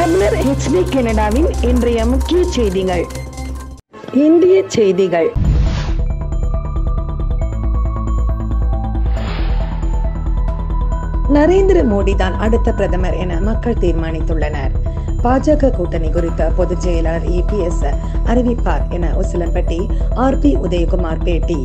தமிழர் ஹெச்டி கனடாவின் இன்றைய முக்கிய செய்திகள் இந்திய செய்திகள் நரேந்திர மோடி தான் அடுத்த பிரதமர் என மக்கள் தீர்மானித்துள்ளனர் பாஜக கூட்டணி குறித்த பொதுச் செயலாளர் இபிஎஸ் அறிவிப்பார் என உசிலம்பட்டி ஆர் பி உதயகுமார் பேட்டி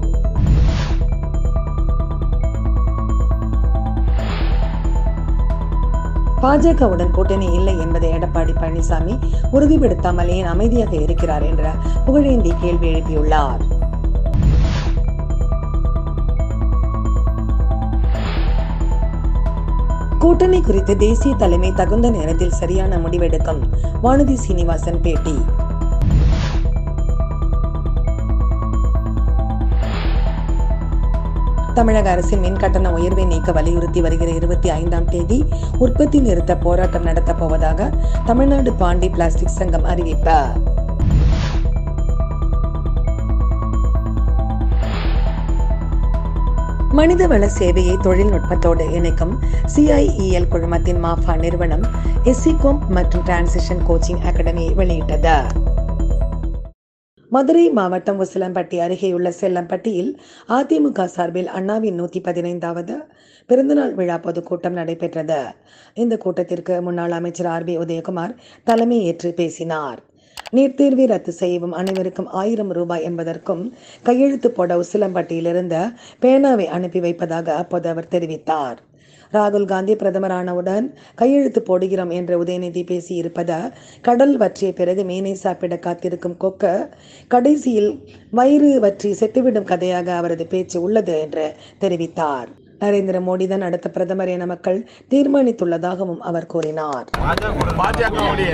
பாஜகவுடன் கூட்டணி இல்லை என்பதை எடப்பாடி பழனிசாமி உறுதிப்படுத்தாமல் ஏன் அமைதியாக இருக்கிறார் என்ற புகழேந்தி கேள்வி எழுப்பியுள்ளார் கூட்டணி குறித்து தேசிய தலைமை தகுந்த நேரத்தில் சரியான முடிவெடுக்கும் வானதி சீனிவாசன் பேட்டி தமிழக அரசின் மின் கட்டண உயர்வை நீக்க வலியுறுத்தி வருகிற இருபத்தி ஐந்தாம் தேதி உற்பத்தி நிறுத்த போராட்டம் நடத்தப் போவதாக தமிழ்நாடு பாண்டி பிளாஸ்டிக் சங்கம் அறிவிப்பு மனிதவள சேவையை தொழில்நுட்பத்தோடு இணைக்கும் சிஐஇஎல் குழுமத்தின் மாஃபா நிறுவனம் எஸ்சிகோம் மற்றும் டிரான்சிஷன் கோச்சிங் அகாடமியை வெளியிட்டது மதுரை மாவட்டம் உசிலம்பட்டி அருகேயுள்ள செல்லம்பட்டியில் அதிமுக சார்பில் அண்ணாவின் நூத்தி பதினைந்தாவது பிறந்தநாள் விழா பொதுக்கூட்டம் நடைபெற்றது இந்த கூட்டத்திற்கு முன்னாள் அமைச்சர் ஆர் பி உதயகுமார் தலைமையேற்று பேசினார் நீட் தேர்வை ரத்து செய்யவும் அனைவருக்கும் ஆயிரம் ரூபாய் என்பதற்கும் கையெழுத்து போட உசிலம்பட்டியிலிருந்து பேனாவை அனுப்பி வைப்பதாக அப்போது அவர் தெரிவித்தார் ராகுல் காந்தி பிரதமரானவுடன் கையெழுத்து போடுகிறோம் என்று உதயநிதி பேசியிருப்பத கடல் வற்றிய பிறகு மீனை சாப்பிட காத்திருக்கும் கொக்கு கடைசியில் வயிறு வற்றி செத்துவிடும் கதையாக அவரது பேச்சு உள்ளது என்று தெரிவித்தார் நரேந்திர மோடி தான் அடுத்த பிரதமர் என மக்கள் தீர்மானித்துள்ளதாகவும் அவர் கூறினார் பாஜகவுடைய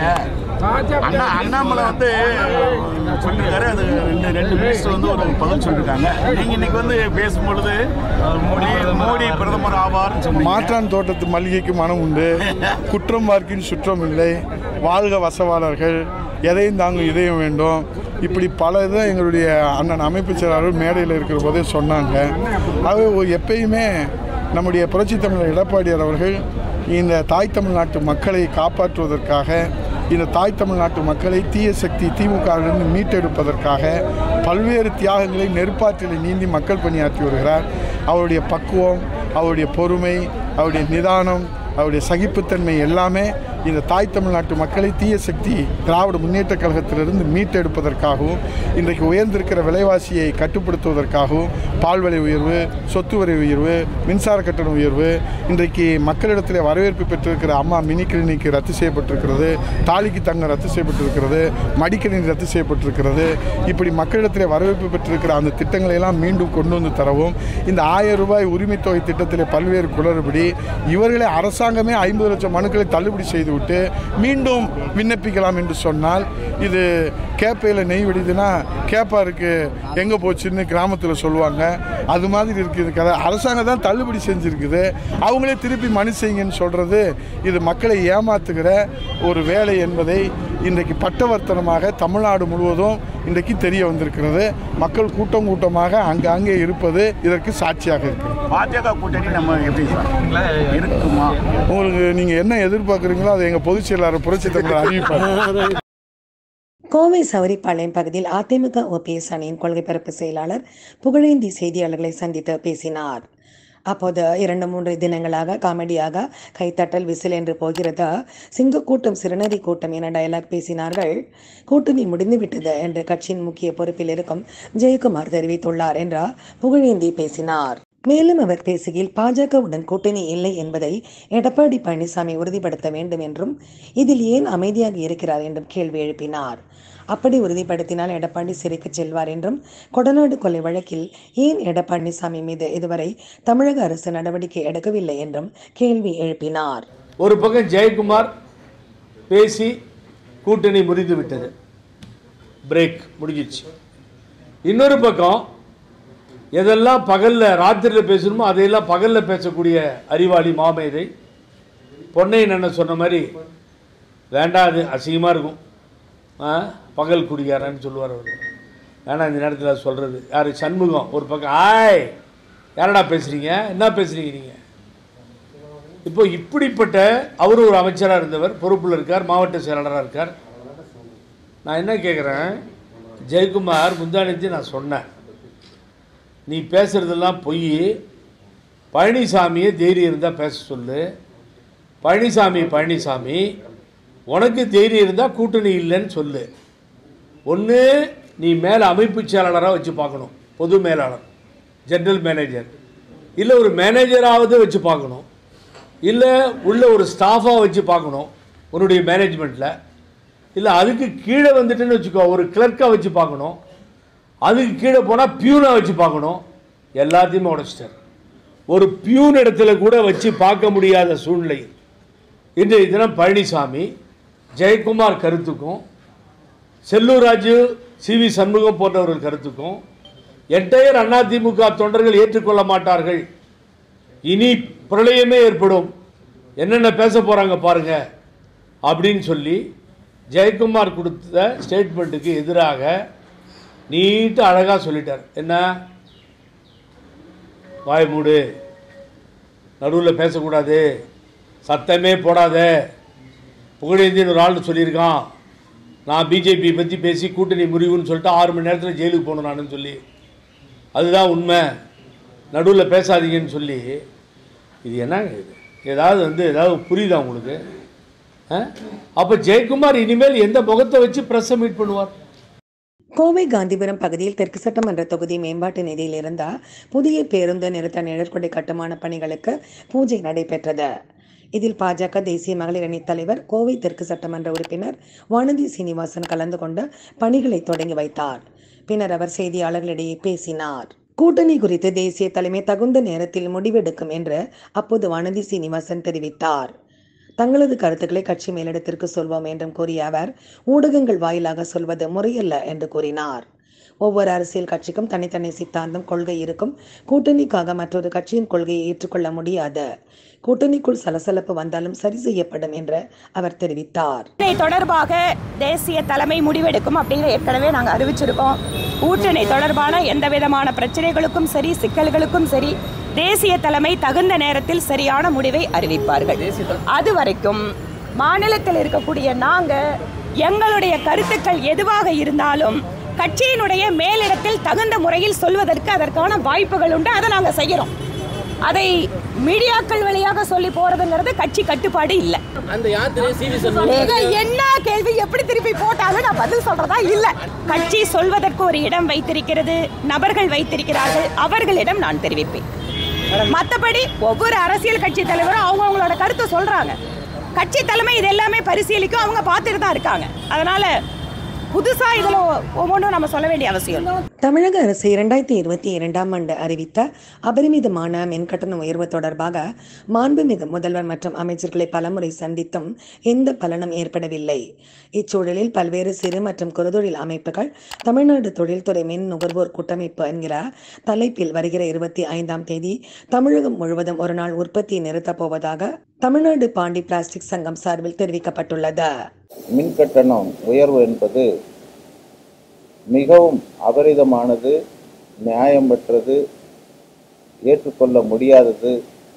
அண்ணா அண்ணாமலை வந்து சொல்லியிருக்காரு அது ரெண்டு ரெண்டு மினிஸ்டர் வந்து ஒரு பதில் சொல்லியிருக்காங்க நீங்க இன்னைக்கு வந்து பேசும்பொழுது மோடி மோடி பிரதமர் ஆவார்னு சொன்னீங்க மாற்றான் தோட்டத்து மல்லிகைக்கு மனம் உண்டு குற்றம் பார்க்கின் சுற்றம் இல்லை வாழ்க வசவாளர்கள் எதையும் தாங்கும் இதயம் வேண்டும் இப்படி பல இதை எங்களுடைய அண்ணன் அமைப்பு செயலாளர் மேடையில் இருக்கிற போதே சொன்னாங்க அது எப்பயுமே நம்முடைய புரட்சித் தமிழர் எடப்பாடியார் அவர்கள் இந்த தாய் தமிழ்நாட்டு மக்களை காப்பாற்றுவதற்காக இந்த தாய் தமிழ்நாட்டு மக்களை தீய சக்தி திமுகவிலிருந்து மீட்டெடுப்பதற்காக பல்வேறு தியாகங்களை நெருப்பாற்றில் நீந்தி மக்கள் பணியாற்றி வருகிறார் அவருடைய பக்குவம் அவருடைய பொறுமை அவருடைய நிதானம் அவருடைய சகிப்புத்தன்மை எல்லாமே இந்த தாய் தமிழ்நாட்டு மக்களை தீய சக்தி திராவிட முன்னேற்ற கழகத்திலிருந்து மீட்டெடுப்பதற்காகவும் இன்றைக்கு உயர்ந்திருக்கிற விலைவாசியை கட்டுப்படுத்துவதற்காகவும் பால் விலை உயர்வு சொத்து வரி உயர்வு மின்சார கட்டண உயர்வு இன்றைக்கு மக்களிடத்தில் வரவேற்பு பெற்றிருக்கிற அம்மா மினி கிளினிக் ரத்து செய்யப்பட்டிருக்கிறது தாலிக்கு தங்கம் ரத்து செய்யப்பட்டிருக்கிறது மடிக்கணினி ரத்து செய்யப்பட்டிருக்கிறது இப்படி மக்களிடத்தில் வரவேற்பு பெற்றிருக்கிற அந்த திட்டங்களை எல்லாம் மீண்டும் கொண்டு வந்து தரவும் இந்த ஆயிரம் ரூபாய் உரிமைத் தொகை திட்டத்தில் பல்வேறு குளறுபடி இவர்களை அரசாங்கமே ஐம்பது லட்சம் மனுக்களை தள்ளுபடி செய்துவிட்டு மீண்டும் விண்ணப்பிக்கலாம் என்று சொன்னால் இது கேப்பையில் நெய் வெடிதுன்னா கேப்பா இருக்கு எங்கே போச்சுன்னு கிராமத்தில் சொல்லுவாங்க அது மாதிரி இருக்குது கதை அரசாங்கம் தான் தள்ளுபடி செஞ்சுருக்குது அவங்களே திருப்பி மனு செய்யுங்கன்னு சொல்கிறது இது மக்களை ஏமாத்துகிற ஒரு வேலை என்பதை இன்றைக்கு பட்டவர்த்தனமாக தமிழ்நாடு முழுவதும் இன்றைக்கு தெரிய வந்திருக்கிறது மக்கள் கூட்டம் கூட்டமாக அங்கங்கே இருப்பது இதற்கு சாட்சியாக இருக்குது பாஜக கூட்டணி நம்ம எப்படி சார் இருக்குமா உங்களுக்கு நீங்கள் என்ன எதிர்பார்க்குறீங்களோ அதை எங்கள் பொதுச் செயலாளர் புரட்சி தமிழர் அறிவிப்பார் கோவை சௌரிப்பாளையம் பகுதியில் அதிமுக ஓபிஎஸ் அணியின் கொள்கை பரப்பு செயலாளர் புகழேந்தி செய்தியாளர்களை சந்தித்து பேசினார் அப்போது இரண்டு மூன்று தினங்களாக காமெடியாக கைத்தட்டல் விசில் என்று போகிறது சிங்க கூட்டம் சிறுநரி கூட்டம் என டயலாக் பேசினார்கள் கூட்டணி முடிந்துவிட்டது என்று கட்சியின் முக்கிய பொறுப்பில் இருக்கும் ஜெயக்குமார் தெரிவித்துள்ளார் என்றார் புகழேந்தி பேசினார் மேலும் அவர் பேசுகையில் பாஜகவுடன் கூட்டணி இல்லை என்பதை எடப்பாடி பழனிசாமி உறுதிப்படுத்த வேண்டும் என்றும் இதில் ஏன் அமைதியாக இருக்கிறார் என்றும் கேள்வி எழுப்பினார் அப்படி உறுதிப்படுத்தினால் எடப்பாடி சிறைக்கு செல்வார் என்றும் கொடநாடு கொலை வழக்கில் ஏன் எடப்பாடிசாமி மீது இதுவரை தமிழக அரசு நடவடிக்கை எடுக்கவில்லை என்றும் கேள்வி எழுப்பினார் ஒரு பக்கம் ஜெயக்குமார் பேசி கூட்டணி முறிந்து விட்டது பிரேக் முடிஞ்சிச்சு இன்னொரு பக்கம் எதெல்லாம் பகலில் ராத்திரியில் பேசணுமோ அதையெல்லாம் பகலில் பேசக்கூடிய அறிவாளி மாமேதை பொன்னையன் அண்ணன் சொன்ன மாதிரி வேண்டாது அசிங்கமாக இருக்கும் ஆ பகல் குடிகாரன்னு சொல்லுவார் அவர் வேணாம் இந்த நேரத்தில் சொல்கிறது யார் சண்முகம் ஒரு பக்கம் ஆய் யாரடா பேசுகிறீங்க என்ன பேசுகிறீங்க நீங்கள் இப்போ இப்படிப்பட்ட அவர் ஒரு அமைச்சராக இருந்தவர் பொறுப்பில் இருக்கார் மாவட்ட செயலாளராக இருக்கார் நான் என்ன கேட்குறேன் ஜெயக்குமார் முந்தானத்தி நான் சொன்னேன் நீ பேசுகிறதெல்லாம் பொய் பழனிசாமியை தைரியம் இருந்தால் பேச சொல்லு பழனிசாமி பழனிசாமி உனக்கு தைரியம் இருந்தால் கூட்டணி இல்லைன்னு சொல்லு ஒன்று நீ மேலே அமைப்பு செயலாளராக வச்சு பார்க்கணும் பொது மேலாளர் ஜெனரல் மேனேஜர் இல்லை ஒரு மேனேஜராவது வச்சு பார்க்கணும் இல்லை உள்ள ஒரு ஸ்டாஃபாக வச்சு பார்க்கணும் உன்னுடைய மேனேஜ்மெண்ட்டில் இல்லை அதுக்கு கீழே வந்துட்டுன்னு வச்சுக்கோ ஒரு கிளர்க்காக வச்சு பார்க்கணும் அதுக்கு கீழே போனால் பியூனாக வச்சு பார்க்கணும் எல்லாத்தையுமே உடைச்சிட்டார் ஒரு பியூன் இடத்துல கூட வச்சு பார்க்க முடியாத சூழ்நிலை இன்றைய தினம் பழனிசாமி ஜெயக்குமார் கருத்துக்கும் செல்லூர் ராஜு சி வி சண்முகம் போன்றவர்கள் கருத்துக்கும் என்டையர் அதிமுக தொண்டர்கள் ஏற்றுக்கொள்ள மாட்டார்கள் இனி பிரளயமே ஏற்படும் என்னென்ன பேச போகிறாங்க பாருங்க அப்படின்னு சொல்லி ஜெயக்குமார் கொடுத்த ஸ்டேட்மெண்ட்டுக்கு எதிராக நீட்டு அழகாக சொல்லிட்டார் என்ன வாய் மூடு நடுவில் பேசக்கூடாது சத்தமே போடாத புகழேந்தின்னு ஒரு ஆள் சொல்லியிருக்கான் நான் பிஜேபி பற்றி பேசி கூட்டணி முறிவுன்னு சொல்லிட்டு ஆறு மணி நேரத்தில் ஜெயிலுக்கு போகணும் நானுன்னு சொல்லி அதுதான் உண்மை நடுவில் பேசாதீங்கன்னு சொல்லி இது என்னங்க இது ஏதாவது வந்து ஏதாவது புரியுதா உங்களுக்கு அப்போ ஜெயக்குமார் இனிமேல் எந்த முகத்தை வச்சு ப்ரெஸ்ஸை மீட் பண்ணுவார் கோவை காந்திபுரம் பகுதியில் தெற்கு சட்டமன்ற தொகுதி மேம்பாட்டு நிதியில் இருந்த புதிய பேருந்து நிறுத்த நிழற்குடை கட்டுமான பணிகளுக்கு பூஜை நடைபெற்றது இதில் பாஜக தேசிய மகளிர் அணி தலைவர் கோவை தெற்கு சட்டமன்ற உறுப்பினர் வானதி சீனிவாசன் கலந்து கொண்டு பணிகளை தொடங்கி வைத்தார் பின்னர் அவர் செய்தியாளர்களிடையே பேசினார் கூட்டணி குறித்து தேசிய தலைமை தகுந்த நேரத்தில் முடிவெடுக்கும் என்று அப்போது வானதி சீனிவாசன் தெரிவித்தார் தங்களது கருத்துக்களை கட்சி மேலிடத்திற்கு சொல்வோம் என்றும் கூறிய அவர் ஊடகங்கள் வாயிலாக சொல்வது முறையல்ல என்று கூறினார் ஒவ்வொரு அரசியல் கட்சிக்கும் தனித்தனி சித்தாந்தம் கொள்கை இருக்கும் கூட்டணிக்காக மற்றொரு கட்சியின் கொள்கையை ஏற்றுக்கொள்ள முடியாது கூட்டணிக்குள் சலசலப்பு வந்தாலும் சரி செய்யப்படும் என்று அவர் தெரிவித்தார் கூட்டணி தொடர்பாக தேசிய தலைமை முடிவெடுக்கும் அப்படின்னு ஏற்கனவே நாங்கள் அறிவிச்சிருக்கோம் கூட்டணி தொடர்பான எந்த விதமான பிரச்சனைகளுக்கும் சரி சிக்கல்களுக்கும் சரி தேசிய தலைமை தகுந்த நேரத்தில் சரியான முடிவை அறிவிப்பார்கள் அது வரைக்கும் மாநிலத்தில் இருக்கக்கூடிய நாங்கள் எங்களுடைய கருத்துக்கள் எதுவாக இருந்தாலும் கட்சியினுடைய மேலிடத்தில் தகுந்த முறையில் சொல்வதற்கு அதற்கான வாய்ப்புகள் உண்டு அதை நாங்கள் செய்கிறோம் அதை மீடியாக்கள் வழியாக சொல்லி போறதுங்கிறது கட்சி கட்டுப்பாடு இல்லை அந்த யாத்திரை சிவி சண்முகம் ஏங்க, என்ன கேள்வி எப்படி திருப்பி போட்டாலும் நான் பதில் சொல்றதா இல்ல கட்சி சொல்வதற்கு ஒரு இடம் வைத்திருக்கிறது நபர்கள் வைத்திருக்கிறார்கள் அவர்களிடம் நான் தெரிவிப்பேன் மத்தபடி ஒவ்வொரு அரசியல் கட்சி தலைவரும் அவங்க அவங்களோட கருத்தை சொல்றாங்க கட்சி தலைமை இது எல்லாமே பரிசீலிக்கும் அவங்க பார்த்துட்டு தான் இருக்காங்க அதனால புதுசா இதுல ஒவ்வொன்றும் நம்ம சொல்ல வேண்டிய அவசியம் இல்லை தமிழக அரசு இரண்டாயிரத்தி இருபத்தி இரண்டாம் ஆண்டு அறிவித்த அபரிமிதமான மின்கட்டண உயர்வு தொடர்பாக மாண்புமிகு முதல்வர் மற்றும் அமைச்சர்களை பலமுறை சந்தித்தும் எந்த பலனும் ஏற்படவில்லை இச்சூழலில் பல்வேறு சிறு மற்றும் குறுதொழில் அமைப்புகள் தமிழ்நாடு தொழில்துறை மின் நுகர்வோர் கூட்டமைப்பு என்கிற தலைப்பில் வருகிற இருபத்தி ஐந்தாம் தேதி தமிழகம் முழுவதும் ஒரு நாள் உற்பத்தி நிறுத்தப் போவதாக தமிழ்நாடு பாண்டி பிளாஸ்டிக் சங்கம் சார்பில் தெரிவிக்கப்பட்டுள்ளது மின் கட்டணம் உயர்வு என்பது மிகவும் அபரிதமானது நியாயமற்றது ஏற்றுக்கொள்ள முடியாதது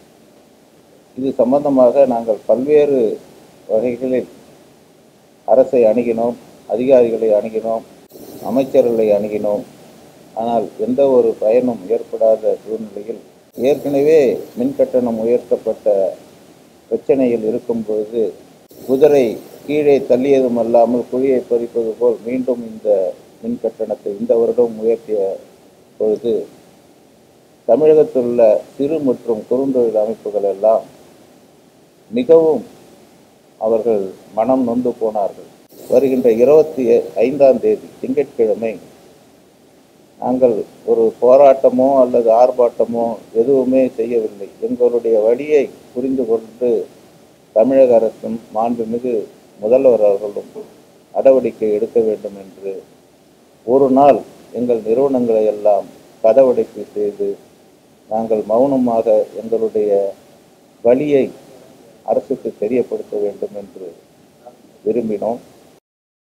இது சம்பந்தமாக நாங்கள் பல்வேறு வகைகளில் அரசை அணுகினோம் அதிகாரிகளை அணுகினோம் அமைச்சர்களை அணுகினோம் ஆனால் எந்த ஒரு பயனும் ஏற்படாத சூழ்நிலையில் ஏற்கனவே மின் கட்டணம் உயர்த்தப்பட்ட பிரச்சனையில் இருக்கும் பொழுது குதிரை கீழே தள்ளியதும் அல்லாமல் குழியை பறிப்பது போல் மீண்டும் இந்த மின் கட்டணத்தை இந்த வருடம் உயர்த்திய பொழுது தமிழகத்தில் உள்ள சிறு மற்றும் குறுந்தொழில் அமைப்புகள் எல்லாம் மிகவும் அவர்கள் மனம் நொந்து போனார்கள் வருகின்ற இருபத்தி ஐந்தாம் தேதி திங்கட்கிழமை நாங்கள் ஒரு போராட்டமோ அல்லது ஆர்ப்பாட்டமோ எதுவுமே செய்யவில்லை எங்களுடைய வழியை புரிந்து கொண்டு தமிழக அரசும் மாண்புமிகு முதல்வர் அவர்களும் நடவடிக்கை எடுக்க வேண்டும் என்று ஒரு நாள் எங்கள் நிறுவனங்களை எல்லாம் கதவடைப்பு செய்து நாங்கள் மௌனமாக எங்களுடைய வழியை அரசுக்கு தெரியப்படுத்த வேண்டும் என்று விரும்பினோம்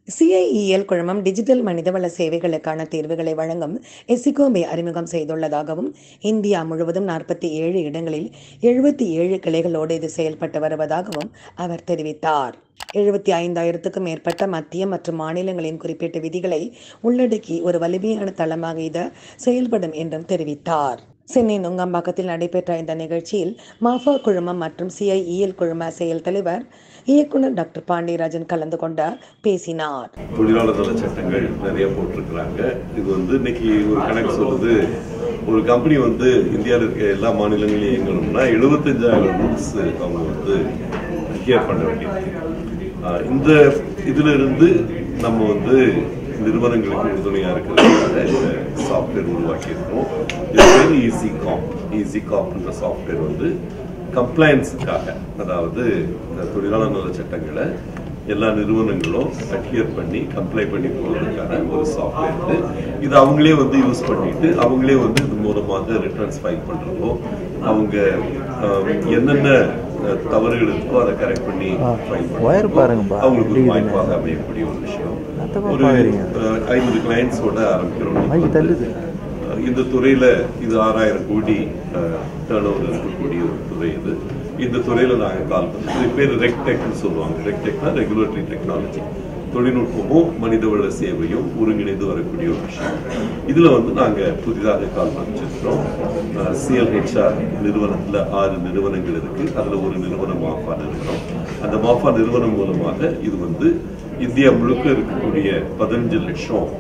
சிஐஇஎல் குழுமம் டிஜிட்டல் மனிதவள சேவைகளுக்கான தீர்வுகளை வழங்கும் எசிகோமை அறிமுகம் செய்துள்ளதாகவும் இந்தியா முழுவதும் நாற்பத்தி ஏழு இடங்களில் எழுபத்தி ஏழு கிளைகளோடு இது செயல்பட்டு வருவதாகவும் அவர் தெரிவித்தார் எழுபத்தி ஐந்தாயிரத்துக்கும் மேற்பட்ட மத்திய மற்றும் மாநிலங்களின் குறிப்பிட்ட விதிகளை உள்ளடக்கி ஒரு வலிமையான தளமாக இது செயல்படும் என்றும் தெரிவித்தார் சென்னை நுங்கம்பாக்கத்தில் நடைபெற்ற இந்த நிகழ்ச்சியில் மாஃபா குழுமம் மற்றும் சிஐஇஎல் குழும செயல் தலைவர் இயக்குனர் டாக்டர் பாண்டியராஜன் கலந்து கொண்டு பேசினார் தொழிலாளர் நல சட்டங்கள் நிறைய போட்டிருக்கிறாங்க இது வந்து இன்னைக்கு ஒரு கணக்கு சொல்லுது ஒரு கம்பெனி வந்து இந்தியாவில் இருக்க எல்லா மாநிலங்களையும் இயங்கணும்னா எழுபத்தஞ்சாயிரம் ரூல்ஸ் அவங்க வந்து அட்ஹியர் பண்ண வேண்டியது ஆஹ் இந்த இதுல இருந்து நம்ம வந்து நிறுவனங்களுக்கு உறுதுணையா இருக்கிறதுக்காக இந்த சாஃப்ட்வேர் உருவாக்கி இருக்கோம் இது பேர் ஈஸி காப் ஈஸி காப்ன்ற சாஃப்ட்வேர் வந்து கம்ப்ளைன்ஸுக்காக அதாவது இந்த தொழிலாளர் நல சட்டங்களை எல்லா நிறுவனங்களும் அட்ஹியர் பண்ணி கம்ப்ளை பண்ணி போகிறதுக்கான ஒரு சாஃப்ட்வேர் இது இது அவங்களே வந்து யூஸ் பண்ணிட்டு அவங்களே வந்து இது மூலமாக ரிட்டர்ன்ஸ் ஃபைல் பண்றதோ அவங்க ஆஹ், என்னென்ன அஹ், தவறுகள் இருக்கோ அதை கரெக்ட் பண்ணி ஃபைல் ஒயர் பாருங்கப்பா. அவங்களுக்கு ஒரு எப்படி வாய்ப்பாக அமையக்கூடிய ஒரு விஷயம் அத்தப்பா ஒரு பாக்குறீங்க. அஹ், ஐநூறு கிளைண்ட்ஸோட ஆரம்பிக்கிறோம் மைக்கு தள்ளுது. அஹ், இந்த துறையில இது ஆறாயிரம் கோடி டேர்ன் ஓவர் இருக்கக்கூடிய ஒரு துறை இது இந்த துறையில நாங்க கால் பண்ணோம் இது பேர் ரெக்டெக்னு சொல்லுவாங்க ரெக்டெக்னா ரெகுலேட்டரி டெக்னாலஜி தொழில்நுட்பமும் மனிதவள சேவையும் ஒருங்கிணைந்து வரக்கூடிய ஒரு விஷயம் இதுல வந்து நாங்க புதிதாக கால் பண்ணிச்சிருக்கிறோம் சிஎல்ஹெச்ஆர் நிறுவனத்துல ஆறு நிறுவனங்கள் இருக்கு அதுல ஒரு நிறுவனம் மாஃபா நிறுவனம் அந்த மாஃபா நிறுவனம் மூலமாக இது வந்து இந்தியா முழுக்க இருக்கக்கூடிய பதினஞ்சு லட்சம்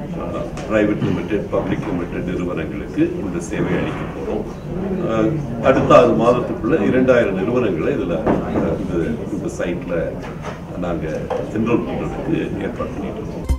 பிரைவேட் லிமிடெட் பப்ளிக் லிமிடெட் நிறுவனங்களுக்கு இந்த சேவை அளிக்க போறோம் அஹ், அடுத்த ஆறு மாதத்துக்குள்ள இரண்டாயிரம் நிறுவனங்களை இதுல அஹ், இந்த இந்த சைட்ல நாங்க என்ரோல் பண்றதுக்கு ஏற்பாடு பண்ணிட்டு இருக்கோம்